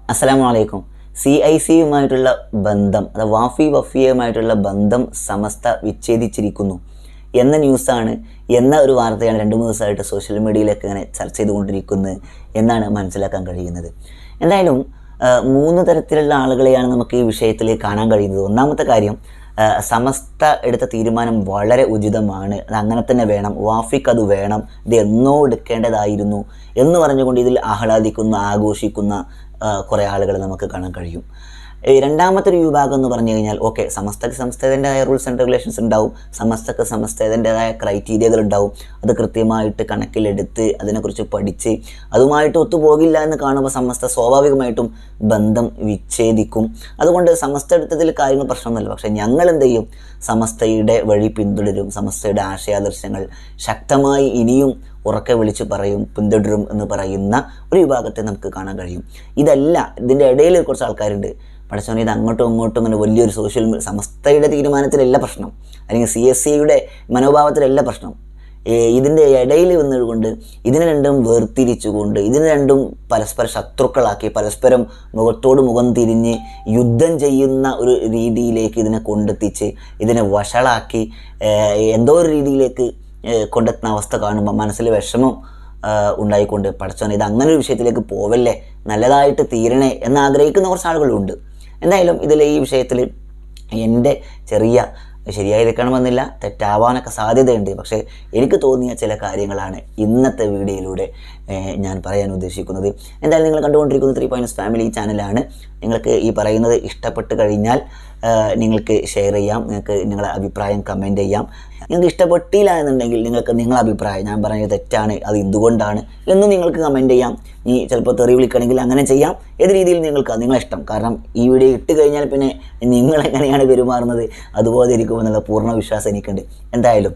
അസ്സലാമു അലൈക്കും C I സിയുമായിട്ടുള്ള ബന്ധം അത് വാഫി വഫിയയുമായിട്ടുള്ള ബന്ധം സമസ്ത വിച്ഛേദിച്ചിരിക്കുന്നു എന്ന ന്യൂസാണ് എന്ന ഒരു വാർത്തയാണ് രണ്ട് മൂന്ന് ദിവസമായിട്ട് സോഷ്യൽ മീഡിയയിലൊക്കെ ഇങ്ങനെ ചർച്ച ചെയ്തുകൊണ്ടിരിക്കുന്നത് എന്നാണ് മനസ്സിലാക്കാൻ കഴിയുന്നത് എന്തായാലും ആ, മൂന്ന് തരത്തിലുള്ള ആളുകളെയാണ് നമുക്ക് ഈ വിഷയത്തിൽ കാണാൻ കഴിയുന്നത് ഒന്നാമത്തെ കാര്യം ആ, സമസ്ത എടുത്ത തീരുമാനം വളരെ ഉചിതമാണ് അത് അങ്ങനെ തന്നെ വേണം വാഫിക്ക് അത് വേണം ഇത് എന്നോ എടുക്കേണ്ടതായിരുന്നു എന്ന് പറഞ്ഞുകൊണ്ട് ഇതിൽ ആഹ്ലാദിക്കുന്ന ആഘോഷിക്കുന്ന ആ, കുറേ ആളുകൾ നമുക്ക് കാണാൻ കഴിയും ഈ രണ്ടാമത്തെ ഒരു വിഭാഗം എന്ന് പറഞ്ഞു കഴിഞ്ഞാൽ ഓക്കെ സമസ്തക്ക് സമസ്തേതൻ്റെതായ റൂൾസ് ആൻഡ് റെഗുലേഷൻസ് ഉണ്ടാവും സമസ്തക്ക് സമസ്തേതൻ്റെതായ ക്രൈറ്റീരിയകൾ ഉണ്ടാവും അത് കൃത്യമായിട്ട് കണക്കിലെടുത്ത് അതിനെക്കുറിച്ച് പഠിച്ച് അതുമായിട്ട് ഒത്തുപോകില്ല എന്ന് കാണുമ്പോൾ സമസ്ത സ്വാഭാവികമായിട്ടും ബന്ധം വിച്ഛേദിക്കും അതുകൊണ്ട് സമസ്ത എടുത്തതിൽ കാര്യങ്ങൾ പ്രശ്നമൊന്നുമില്ല പക്ഷേ ഞങ്ങൾ എന്ത് ചെയ്യും സമസ്തയുടെ വഴി പിന്തുടരും സമസ്തയുടെ ആശയാദർശങ്ങൾ ശക്തമായി ഇനിയും ഉറക്കെ വിളിച്ച് പറയും പിന്തുടരും എന്ന് പറയുന്ന ഒരു വിഭാഗത്തെ നമുക്ക് കാണാൻ കഴിയും ഇതല്ല ഇതിൻ്റെ ഇടയിൽ കുറച്ച് ആൾക്കാരുണ്ട് പഠിച്ചവനെ ഇത് അങ്ങോട്ടും ഇങ്ങോട്ടും ഇങ്ങനെ വലിയൊരു സോഷ്യൽ മീ- സമസ്തയുടെ തീരുമാനത്തിലല്ല പ്രശ്നം അല്ലെങ്കിൽ സി എസ് സിയുടെ മനോഭാവത്തിലല്ല പ്രശ്നം ഏ, ഇതിൻ്റെ ഇടയിൽ വന്നതുകൊണ്ട് ഇതിനെ രണ്ടും വേർതിരിച്ചുകൊണ്ട് ഇതിനെ രണ്ടും പരസ്പര ശത്രുക്കളാക്കി പരസ്പരം മുഖത്തോട് മുഖം തിരിഞ്ഞ് യുദ്ധം ചെയ്യുന്ന ഒരു രീതിയിലേക്ക് ഇതിനെ കൊണ്ടെത്തിച്ച് ഇതിനെ വഷളാക്കി ഏ, എന്തോ ഒരു രീതിയിലേക്ക് ഏ, കൊണ്ടെത്തുന്ന അവസ്ഥ കാണുമ്പോൾ മനസ്സിൽ വിഷമം ആ, ഉണ്ടായിക്കൊണ്ട് പഠിച്ചോനെ ഇത് അങ്ങനെ ഒരു വിഷയത്തിലേക്ക് പോവല്ലേ നല്ലതായിട്ട് തീരണേ എന്ന് ആഗ്രഹിക്കുന്ന കുറച്ച് ആളുകളുണ്ട് എന്തായാലും ഇതിൽ ഈ വിഷയത്തിൽ എൻ്റെ ചെറിയ ശരിയായിരിക്കണമെന്നില്ല തെറ്റാവാനൊക്കെ സാധ്യതയുണ്ട് പക്ഷേ എനിക്ക് തോന്നിയ ചില കാര്യങ്ങളാണ് ഇന്നത്തെ വീഡിയോയിലൂടെ ഏഹ്, ഞാൻ പറയാൻ ഉദ്ദേശിക്കുന്നത് എന്തായാലും നിങ്ങൾ കണ്ടുകൊണ്ടിരിക്കുന്നത് ത്രീ പോയിൻറ്റ്സ് ഫാമിലി ചാനലാണ് നിങ്ങൾക്ക് ഈ പറയുന്നത് ഇഷ്ടപ്പെട്ട് കഴിഞ്ഞാൽ ഏഹ്, നിങ്ങൾക്ക് ഷെയർ ചെയ്യാം നിങ്ങൾക്ക് നിങ്ങളെ അഭിപ്രായം കമൻറ്റ് ചെയ്യാം നിങ്ങൾക്ക് ഇഷ്ടപ്പെട്ടില്ല എന്നുണ്ടെങ്കിൽ നിങ്ങൾക്ക് നിങ്ങളെ അഭിപ്രായം ഞാൻ പറഞ്ഞത് തെറ്റാണ് അത് എന്തുകൊണ്ടാണ് എന്ന് നിങ്ങൾക്ക് കമൻറ്റ് ചെയ്യാം ഈ ചിലപ്പോൾ തെറി വിളിക്കണമെങ്കിൽ അങ്ങനെ ചെയ്യാം ഏത് രീതിയിൽ നിങ്ങൾക്ക് നിങ്ങളെ ഇഷ്ടം കാരണം ഈ വീഡിയോ ഇട്ട് കഴിഞ്ഞാൽ പിന്നെ നിങ്ങൾ എങ്ങനെയാണ് പെരുമാറുന്നത് അതുപോലെ ഇരിക്കുമെന്നുള്ള പൂർണ്ണ വിശ്വാസം എനിക്കുണ്ട് എന്തായാലും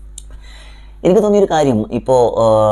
എനിക്ക് തോന്നിയൊരു കാര്യം ഇപ്പോൾ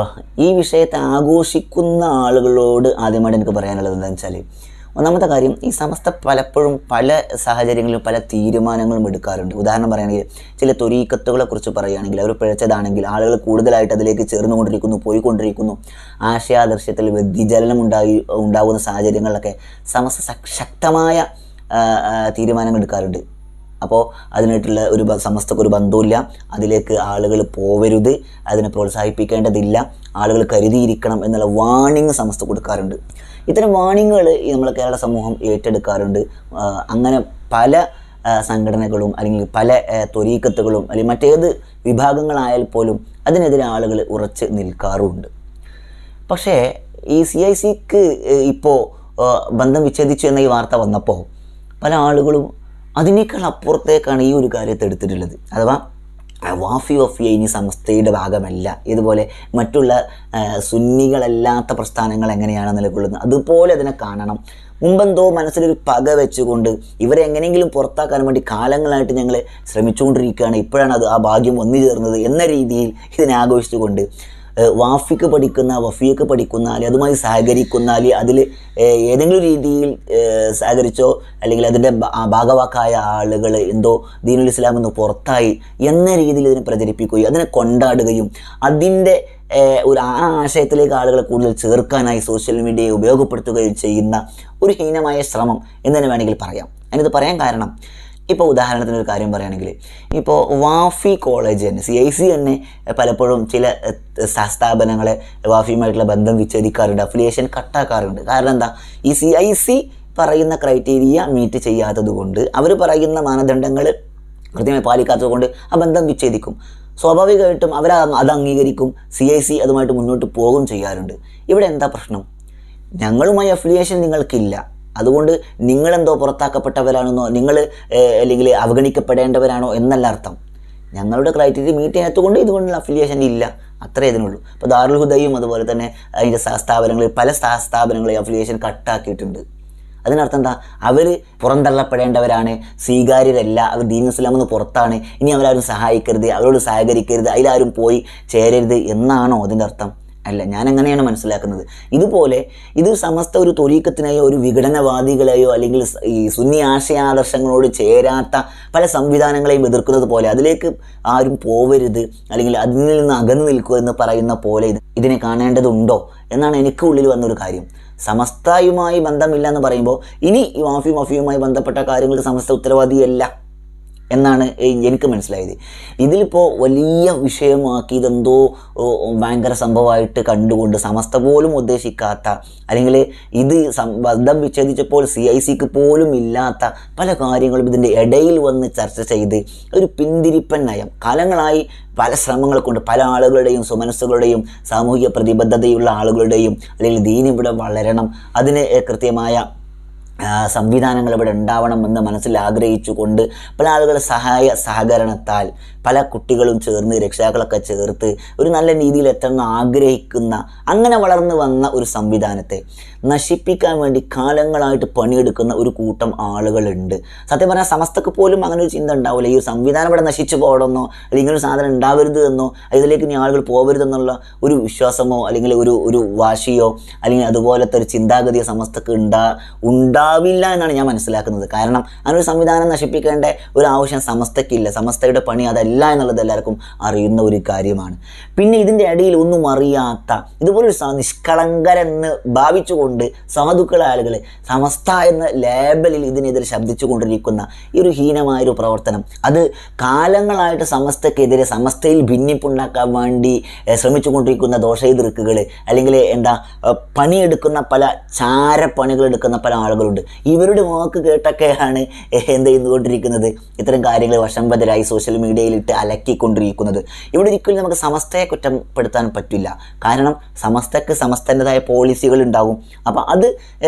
ഈ വിഷയത്തെ ആഘോഷിക്കുന്ന ആളുകളോട് ആദ്യമായിട്ട് എനിക്ക് പറയാനുള്ളത് എന്താണെന്ന് വെച്ചാൽ ഒന്നാമത്തെ കാര്യം ഈ സമസ്ത പലപ്പോഴും പല സാഹചര്യങ്ങളിലും പല തീരുമാനങ്ങളും എടുക്കാറുണ്ട് ഉദാഹരണം പറയുകയാണെങ്കിൽ ചില തൊരീക്കത്തുകളെ കുറിച്ച് പറയുകയാണെങ്കിൽ അവർ പിഴച്ചതാണെങ്കിൽ ആളുകൾ കൂടുതലായിട്ട് അതിലേക്ക് ചേർന്നുകൊണ്ടിരിക്കുന്നു പോയിക്കൊണ്ടിരിക്കുന്നു ആശയാദർശത്തിൽ വ്യതിചലനം ഉണ്ടായി ഉണ്ടാകുന്ന സാഹചര്യങ്ങളിലൊക്കെ സമസ്ത ശക്- ശക്തമായ ആ, ആ, തീരുമാനങ്ങൾ എടുക്കാറുണ്ട് അപ്പോൾ അതിനായിട്ടുള്ള ഒരു ബ- സമസ്തക്ക് ഒരു ബന്ധവുമില്ല അതിലേക്ക് ആളുകൾ പോവരുത് അതിനെ പ്രോത്സാഹിപ്പിക്കേണ്ടതില്ല ആളുകൾ കരുതിയിരിക്കണം എന്നുള്ള വാണിംഗ് സമസ്ത കൊടുക്കാറുണ്ട് ഇത്തരം വാണിങ്ങുകൾ ഈ നമ്മളെ കേരള സമൂഹം ഏറ്റെടുക്കാറുണ്ട് ആ, അങ്ങനെ പല ആ, സംഘടനകളും അല്ലെങ്കിൽ പല ആ, ത്വരീക്കത്തുകളും അല്ലെങ്കിൽ മറ്റേത് വിഭാഗങ്ങളായാൽ പോലും അതിനെതിരെ ആളുകൾ ഉറച്ച് നിൽക്കാറുമുണ്ട് പക്ഷേ ഈ സി ഐ സിക്ക് ഇപ്പോൾ ബന്ധം വിച്ഛേദിച്ചു എന്ന ഈ വാർത്ത വന്നപ്പോൾ പല ആളുകളും അതിനേക്കാൾ അപ്പുറത്തേക്കാണ് ഈ ഒരു കാര്യത്തെ എടുത്തിട്ടുള്ളത് അഥവാ ആ, വാഫി വഫിയ ഇനി സമസ്തയുടെ ഭാഗമല്ല ഇതുപോലെ മറ്റുള്ള ആ, സുന്നികളല്ലാത്ത പ്രസ്ഥാനങ്ങൾ എങ്ങനെയാണ് നിലകൊള്ളുന്നത് അതുപോലെ അതിനെ കാണണം മുമ്പെന്തോ മനസ്സിലൊരു പക വെച്ചുകൊണ്ട് ഇവരെ എങ്ങനെയെങ്കിലും പുറത്താക്കാൻ വേണ്ടി കാലങ്ങളായിട്ട് ഞങ്ങൾ ശ്രമിച്ചുകൊണ്ടിരിക്കുകയാണ് ഇപ്പോഴാണ് അത് ആ ഭാഗ്യം വന്നു ചേർന്നത് എന്ന രീതിയിൽ ഇതിനെ ആഘോഷിച്ചുകൊണ്ട് ഏഹ് വാഫിക്ക് പഠിക്കുന്ന വഫിയക്ക് പഠിക്കുന്ന അല്ലെങ്കിൽ അതുമായി സഹകരിക്കുന്ന അല്ലെങ്കിൽ അതിൽ ഏതെങ്കിലും രീതിയിൽ ഏഹ് സഹകരിച്ചോ അല്ലെങ്കിൽ അതിൻ്റെ ഭ- ആ ഭാഗവാക്കായ ആളുകൾ എന്തോ ദീനുൽ ഇസ്ലാം എന്ന് പുറത്തായി എന്ന രീതിയിൽ ഇതിനെ പ്രചരിപ്പിക്കുകയും അതിനെ കൊണ്ടാടുകയും അതിൻ്റെ ഏഹ് ഒരു ആ ആശയത്തിലേക്ക് ആളുകളെ കൂടുതൽ ചേർക്കാനായി സോഷ്യൽ മീഡിയയെ ഉപയോഗപ്പെടുത്തുകയും ചെയ്യുന്ന ഒരു ഹീനമായ ശ്രമം എന്ന് തന്നെ വേണമെങ്കിൽ പറയാം അതിനത് പറയാൻ കാരണം ഇപ്പോൾ ഉദാഹരണത്തിന് ഒരു കാര്യം പറയുകയാണെങ്കിൽ ഇപ്പോൾ വാഫി കോളേജ് തന്നെ സി ഐ സി തന്നെ പലപ്പോഴും ചില എഹ്, സ- സ്ഥാപനങ്ങളെ വാഫിയുമായിട്ടുള്ള ബന്ധം വിച്ഛേദിക്കാറുണ്ട് അഫിലിയേഷൻ കട്ടാക്കാറുണ്ട് കാരണം എന്താ ഈ സി ഐ സി പറയുന്ന ക്രൈറ്റീരിയ മീറ്റ് ചെയ്യാത്തത് കൊണ്ട് അവർ പറയുന്ന മാനദണ്ഡങ്ങൾ കൃത്യമായി പാലിക്കാത്തത് കൊണ്ട് ആ ബന്ധം വിച്ഛേദിക്കും സ്വാഭാവികമായിട്ടും അവർ അത് അംഗീകരിക്കും സി ഐ സി അതുമായിട്ട് മുന്നോട്ട് പോകും ചെയ്യാറുണ്ട് ഇവിടെ എന്താ പ്രശ്നം ഞങ്ങളുമായി അഫിലിയേഷൻ നിങ്ങൾക്കില്ല അതുകൊണ്ട് നിങ്ങളെന്തോ പുറത്താക്കപ്പെട്ടവരാണെന്നോ നിങ്ങൾ അല്ലെങ്കിൽ അവഗണിക്കപ്പെടേണ്ടവരാണോ എന്നല്ല അർത്ഥം ഞങ്ങളുടെ ക്രൈറ്റീരിയ മീറ്റ് ചെയ്യാത്തതുകൊണ്ട് ഇതുകൊണ്ടുള്ള അഫിലിയേഷൻ ഇല്ല അത്രേ ഇതിനുള്ളൂ ഇപ്പോൾ ദാറുൽ ഹുദയും അതുപോലെ തന്നെ അതിൻ്റെ സഹ സ്ഥാപനങ്ങളിൽ പല സഹ സ്ഥാപനങ്ങളെയും അഫിലിയേഷൻ കട്ടാക്കിയിട്ടുണ്ട് അതിനർത്ഥം എന്താ അവർ പുറന്തള്ളപ്പെടേണ്ടവരാണ് സ്വീകാര്യരല്ല അവർ ദീൻ ഇസ്ലാം എന്ന് പുറത്താണ് ഇനി അവരാരും സഹായിക്കരുത് അവരോട് സഹകരിക്കരുത് അതിലാരും പോയി ചേരരുത് എന്നാണോ അതിൻ്റെ അർത്ഥം അല്ല ഞാൻ അങ്ങനെയാണ് മനസ്സിലാക്കുന്നത് ഇതുപോലെ ഇത് സമസ്ത ഒരു തൊരീക്കത്തിനെയോ ഒരു വിഘടനവാദികളെയോ അല്ലെങ്കിൽ സ- ഈ സുന്നി ആശയാദർശങ്ങളോട് ചേരാത്ത പല സംവിധാനങ്ങളെയും എതിർക്കുന്നത് പോലെ അതിലേക്ക് ആരും പോവരുത് അല്ലെങ്കിൽ അതിൽ നിന്ന് അകന്നു നിൽക്കുക എന്ന് പറയുന്ന പോലെ ഇത് ഇതിനെ കാണേണ്ടതുണ്ടോ എന്നാണ് എനിക്ക് ഉള്ളിൽ വന്നൊരു കാര്യം സമസ്തയുമായി ബന്ധമില്ല എന്ന് പറയുമ്പോൾ ഇനി ഈ മാഫി മാഫിയുമായി ബന്ധപ്പെട്ട കാര്യങ്ങൾക്ക് സമസ്ത ഉത്തരവാദിയല്ല എന്നാണ് എ- എനിക്ക് മനസ്സിലായത് ഇതിലിപ്പോൾ വലിയ വിഷയമാക്കി ഇതെന്തോ ഓ, ഭയങ്കര സംഭവമായിട്ട് കണ്ടുകൊണ്ട് സമസ്ത പോലും ഉദ്ദേശിക്കാത്ത അല്ലെങ്കിൽ ഇത് സം- ബന്ധം വിച്ഛേദിച്ചപ്പോൾ സി ഐ സിക്ക് പോലും ഇല്ലാത്ത പല കാര്യങ്ങളും ഇതിൻ്റെ ഇടയിൽ വന്ന് ചർച്ച ചെയ്ത് ഒരു പിന്തിരിപ്പൻ നയം കാലങ്ങളായി പല ശ്രമങ്ങൾ കൊണ്ട് പല ആളുകളുടെയും സുമനസ്സുകളുടെയും സാമൂഹിക പ്രതിബദ്ധതയുള്ള ആളുകളുടെയും അല്ലെങ്കിൽ ദീൻ ഇവിടെ വളരണം അതിന് എ, കൃത്യമായ ആ, സംവിധാനങ്ങൾ ഇവിടെ ഉണ്ടാവണമെന്ന് മനസ്സിൽ ആഗ്രഹിച്ചുകൊണ്ട് പല ആളുകൾ സഹായ സഹകരണത്താൽ പല കുട്ടികളും ചേർന്ന് രക്ഷിതാക്കളൊക്കെ ചേർത്ത് ഒരു നല്ല രീതിയിൽ എത്തണം ആഗ്രഹിക്കുന്ന അങ്ങനെ വളർന്നു വന്ന ഒരു സംവിധാനത്തെ നശിപ്പിക്കാൻ വേണ്ടി കാലങ്ങളായിട്ട് പണിയെടുക്കുന്ന ഒരു കൂട്ടം ആളുകളുണ്ട് സത്യം പറഞ്ഞാൽ സമസ്തക്ക് പോലും അങ്ങനെ ഒരു ചിന്ത ഉണ്ടാവില്ല ഈ ഒരു സംവിധാനം ഇവിടെ നശിച്ചു പോകണമെന്നോ അല്ലെങ്കിൽ ഇങ്ങനെ ഒരു സാധനം ഉണ്ടാവരുത് എന്നോ ഇതിലേക്ക് ഇനി ആളുകൾ പോകരുതെന്നുള്ള ഒരു വിശ്വാസമോ അല്ലെങ്കിൽ ഒരു ഒരു വാശിയോ അല്ലെങ്കിൽ അതുപോലത്തെ ഒരു ചിന്താഗതിയോ സമസ്തക്ക് ഉണ്ടാ ഉണ്ടാവില്ല എന്നാണ് ഞാൻ മനസ്സിലാക്കുന്നത് കാരണം അങ്ങനെ ഒരു സംവിധാനം നശിപ്പിക്കേണ്ട ഒരു ആവശ്യം സമസ്തക്കില്ല സമസ്തയുടെ പണി അതല്ല എന്നുള്ളത് എല്ലാവർക്കും അറിയുന്ന ഒരു കാര്യമാണ് പിന്നെ ഇതിൻ്റെ ഇടയിൽ ഒന്നും അറിയാത്ത ഇതുപോലൊരു സ- നിഷ്കളങ്കരെന്ന് ഭാവിച്ചുകൊണ്ട് സാധുക്കളായ ആളുകൾ സമസ്ത എന്ന ലേബലിൽ ഇതിനെതിരെ ശബ്ദിച്ചു കൊണ്ടിരിക്കുന്ന ഈ ഒരു ഹീനമായൊരു പ്രവർത്തനം അത് കാലങ്ങളായിട്ട് സമസ്തക്കെതിരെ സമസ്തയിൽ ഭിന്നിപ്പുണ്ടാക്കാൻ വേണ്ടി ഏഹ്, ശ്രമിച്ചുകൊണ്ടിരിക്കുന്ന ദോഷൈതിർക്കുകൾ അല്ലെങ്കിൽ എന്താ ഏഹ്, പണിയെടുക്കുന്ന പല ചാരപ്പണികൾ എടുക്കുന്ന പല ആളുകളുണ്ട് ഇവരുടെ വാക്ക് കേട്ടൊക്കെയാണ് ഏഹ്, എന്ത് ചെയ്തുകൊണ്ടിരിക്കുന്നത് ഇത്തരം കാര്യങ്ങൾ വശംബദ്ധരായി സോഷ്യൽ മീഡിയയിലിട്ട് അലക്കിക്കൊണ്ടിരിക്കുന്നത് ഇവിടെ ഒരിക്കലും നമുക്ക് സമസ്തയെ കുറ്റപ്പെടുത്താൻ പറ്റില്ല കാരണം സമസ്തക്ക് സമസ്തൻ്റെതായ പോളിസികൾ ഉണ്ടാകും അപ്പോൾ അത്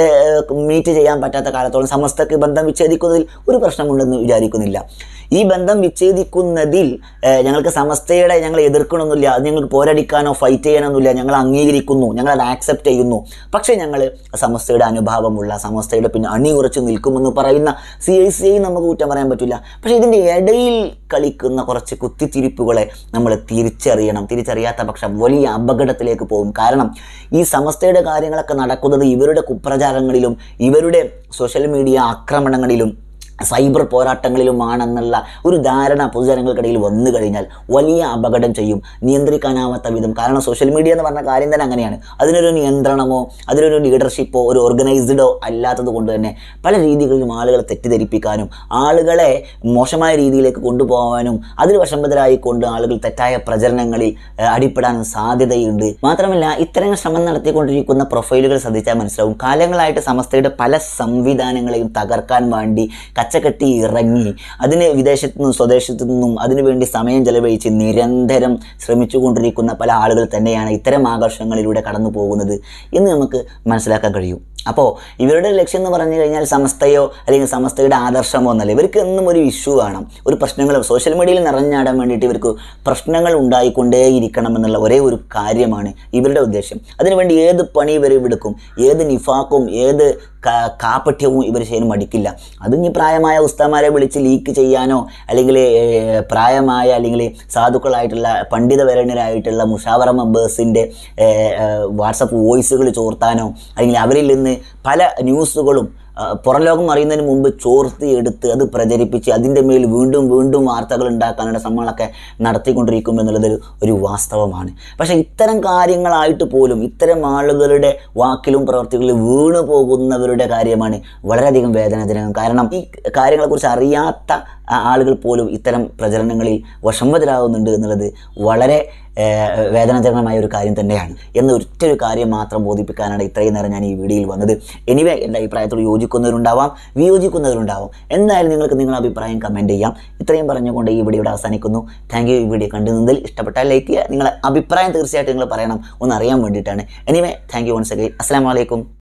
മീറ്റ് ചെയ്യാൻ പറ്റാത്ത കാലത്തോളം സമസ്തക്ക് ബന്ധം വിച്ഛേദിക്കുന്നതിൽ ഒരു പ്രശ്നമുണ്ടെന്ന് വിചാരിക്കുന്നില്ല ഈ ബന്ധം വിച്ഛേദിക്കുന്നതിൽ ഏഹ്, ഞങ്ങൾക്ക് സമസ്തയുടെ ഞങ്ങൾ എതിർക്കണമെന്നില്ല അത് ഞങ്ങൾക്ക് പോരടിക്കാനോ ഫൈറ്റ് ചെയ്യാനൊന്നുമില്ല ഞങ്ങൾ അംഗീകരിക്കുന്നു ഞങ്ങൾ അത് ആക്സെപ്റ്റ് ചെയ്യുന്നു പക്ഷേ ഞങ്ങൾ സമസ്തയുടെ അനുഭാവമുള്ള സമസ്തയുടെ പിന്നെ അണിയുറച്ച് നിൽക്കുമെന്ന് പറയുന്ന സി ഐ സി ഐ നമുക്ക് കുറ്റം പറയാൻ പറ്റില്ല പക്ഷേ ഇതിൻ്റെ ഇടയിൽ കളിക്കുന്ന കുറച്ച് കുത്തിത്തിരിപ്പുകളെ നമ്മൾ തിരിച്ചറിയണം തിരിച്ചറിയാത്ത പക്ഷം വലിയ അപകടത്തിലേക്ക് പോകും കാരണം ഈ സമസ്തയുടെ കാര്യങ്ങളൊക്കെ നടക്കുന്നത് ഇവരുടെ കുപ്രചാരങ്ങളിലും ഇവരുടെ സോഷ്യൽ മീഡിയ ആക്രമണങ്ങളിലും സൈബർ പോരാട്ടങ്ങളിലുമാണെന്നുള്ള ഒരു ധാരണ പൊതുജനങ്ങൾക്കിടയിൽ വന്നു കഴിഞ്ഞാൽ വലിയ അപകടം ചെയ്യും നിയന്ത്രിക്കാനാവാത്ത വിധം കാരണം സോഷ്യൽ മീഡിയ എന്ന് പറഞ്ഞ കാര്യം തന്നെ അങ്ങനെയാണ് അതിനൊരു നിയന്ത്രണമോ അതിനൊരു ലീഡർഷിപ്പോ ഒരു ഓർഗനൈസ്ഡോ അല്ലാത്തത് കൊണ്ട് തന്നെ പല രീതികളിലും ആളുകളെ തെറ്റിദ്ധരിപ്പിക്കാനും ആളുകളെ മോശമായ രീതിയിലേക്ക് കൊണ്ടുപോകാനും അതിൽ വശംബദ്ധരായിക്കൊണ്ട് ആളുകൾ തെറ്റായ പ്രചരണങ്ങളിൽ ഏഹ്, അടിപ്പെടാനും സാധ്യതയുണ്ട് മാത്രമല്ല ഇത്തരം ശ്രമം നടത്തിക്കൊണ്ടിരിക്കുന്ന പ്രൊഫൈലുകൾ ശ്രദ്ധിച്ചാൽ മനസ്സിലാവും കാലങ്ങളായിട്ട് സമസ്തയുടെ പല സംവിധാനങ്ങളെയും തകർക്കാൻ വേണ്ടി കച്ചകെട്ടി ഇറങ്ങി അതിന് വിദേശത്തു നിന്നും സ്വദേശത്തു നിന്നും അതിനുവേണ്ടി സമയം ചെലവഴിച്ച് നിരന്തരം ശ്രമിച്ചുകൊണ്ടിരിക്കുന്ന പല ആളുകൾ തന്നെയാണ് ഇത്തരം ആകർഷങ്ങളിലൂടെ കടന്നു പോകുന്നത് എന്ന് നമുക്ക് മനസ്സിലാക്കാൻ കഴിയും അപ്പോൾ ഇവരുടെ ലക്ഷ്യം എന്ന് പറഞ്ഞു കഴിഞ്ഞാൽ സമസ്തയോ അല്ലെങ്കിൽ സമസ്തയുടെ ആദർശമോ എന്നല്ല ഇവർക്ക് എന്നും ഒരു ഇഷ്യൂ വേണം ഒരു പ്രശ്നങ്ങൾ സോഷ്യൽ മീഡിയയിൽ നിറഞ്ഞാടാൻ വേണ്ടിയിട്ട് ഇവർക്ക് പ്രശ്നങ്ങൾ ഉണ്ടായിക്കൊണ്ടേയിരിക്കണം എന്നുള്ള ഒരേ ഒരു കാര്യമാണ് ഇവരുടെ ഉദ്ദേശം അതിനുവേണ്ടി ഏത് പണി ഇവർ എടുക്കും ഏത് നിഫാക്കും ഏത് കാ- കാപട്യവും ഇവർ ചെയ്യാൻ മടിക്കില്ല അത് ഇനി പ്രായമായ ഉസ്താമാരെ വിളിച്ച് ലീക്ക് ചെയ്യാനോ അല്ലെങ്കിൽ ഏഹ്, പ്രായമായ അല്ലെങ്കിൽ സാധുക്കളായിട്ടുള്ള പണ്ഡിതവരണരായിട്ടുള്ള മുഷാവറ മെമ്പേഴ്സിൻ്റെ വാട്സപ്പ് വോയിസുകൾ ചോർത്താനോ അല്ലെങ്കിൽ അവരിൽ നിന്ന് പല ന്യൂസുകളും ആ, പുറം ലോകം അറിയുന്നതിന് മുമ്പ് ചോർത്തി എടുത്ത് അത് പ്രചരിപ്പിച്ച് അതിൻ്റെ മേൽ വീണ്ടും വീണ്ടും വാർത്തകൾ ഉണ്ടാക്കാനുള്ള ശ്രമങ്ങളൊക്കെ നടത്തിക്കൊണ്ടിരിക്കും എന്നുള്ളത് ഒരു- ഒരു വാസ്തവമാണ് പക്ഷേ ഇത്തരം കാര്യങ്ങളായിട്ട് പോലും ഇത്തരം ആളുകളുടെ വാക്കിലും പ്രവർത്തികളിലും വീണു പോകുന്നവരുടെ കാര്യമാണ് വളരെയധികം വേദനാജനകം കാരണം ഈ കാര്യങ്ങളെക്കുറിച്ച് അറിയാത്ത ആ ആളുകൾ പോലും ഇത്തരം പ്രചരണങ്ങളിൽ വശംവതരാകുന്നുണ്ട് എന്നുള്ളത് വളരെ ഏഹ്, വേദനാജനകമായ ഒരു കാര്യം തന്നെയാണ് എന്ന ഒറ്റ ഒരു കാര്യം മാത്രം ബോധിപ്പിക്കാനാണ് ഇത്രയും നേരം ഞാൻ ഈ വീഡിയോയിൽ വന്നത് എനിവേ എൻ്റെ അഭിപ്രായത്തോട് യോജിക്കുന്നവരുണ്ടാവാം വിയോജിക്കുന്നവരുണ്ടാവാം എന്തായാലും നിങ്ങൾക്ക് നിങ്ങളുടെ അഭിപ്രായം കമൻറ്റ് ചെയ്യാം ഇത്രയും പറഞ്ഞുകൊണ്ട് ഈ വീഡിയോ ഇവിടെ അവസാനിക്കുന്നു താങ്ക് യു ഈ വീഡിയോ കണ്ടു നിന്നതിൽ ഇഷ്ടപ്പെട്ടാൽ ലൈക്ക് ചെയ്യുക നിങ്ങളെ അഭിപ്രായം തീർച്ചയായിട്ടും നിങ്ങൾ പറയണം ഒന്ന് അറിയാൻ വേണ്ടിയിട്ടാണ് anyway thank you once again അസ്സാം വലൈക്കും